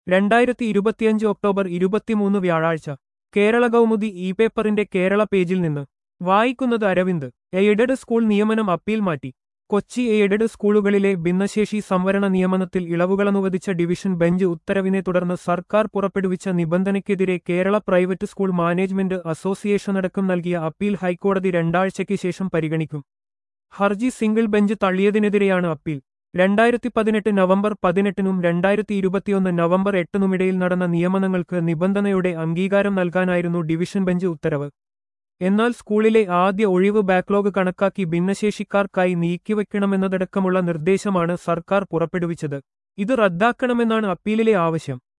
രണ്ടായിരത്തി ഇരുപത്തിയഞ്ച് ഒക്ടോബർ ഇരുപത്തിമൂന്ന് വ്യാഴാഴ്ച കേരള കൗമുദി ഇ പേപ്പറിന്റെ കേരള പേജിൽ നിന്ന് വായിക്കുന്നത് അരവിന്ദ് എയ്ഡഡ് സ്കൂൾ നിയമനം അപ്പീൽ മാറ്റി കൊച്ചി എയ്ഡഡ് സ്കൂളുകളിലെ ഭിന്നശേഷി സംവരണ നിയമനത്തിൽ ഇളവുകളനുവദിച്ച ഡിവിഷൻ ബെഞ്ച് ഉത്തരവിനെ തുടർന്ന് സർക്കാർ പുറപ്പെടുവിച്ച നിബന്ധനയ്ക്കെതിരെ കേരള പ്രൈവറ്റ് സ്കൂൾ മാനേജ്മെന്റ് അസോസിയേഷനടക്കം നൽകിയ അപ്പീൽ ഹൈക്കോടതി രണ്ടാഴ്ചയ്ക്ക് ശേഷം പരിഗണിക്കും ഹർജി സിംഗിൾ ബെഞ്ച് തള്ളിയതിനെതിരെയാണ് അപ്പീൽ രണ്ടായിരത്തി പതിനെട്ട് നവംബർ പതിനെട്ടിനും രണ്ടായിരത്തി ഇരുപത്തിയൊന്ന് നവംബർ എട്ടിനുമിടയിൽ നടന്ന നിയമനങ്ങൾക്ക് നിബന്ധനയുടെ അംഗീകാരം നൽകാനായിരുന്നു ഡിവിഷൻ ബെഞ്ച് ഉത്തരവ് എന്നാൽ സ്കൂളിലെ ആദ്യ ഒഴിവ് ബാക്ക്ലോഗ് കണക്കാക്കി ഭിന്നശേഷിക്കാർക്കായി നീക്കിവെക്കണമെന്നതടക്കമുള്ള നിർദ്ദേശമാണ് സർക്കാർ പുറപ്പെടുവിച്ചത് ഇത് റദ്ദാക്കണമെന്നാണ് അപ്പീലിലെ ആവശ്യം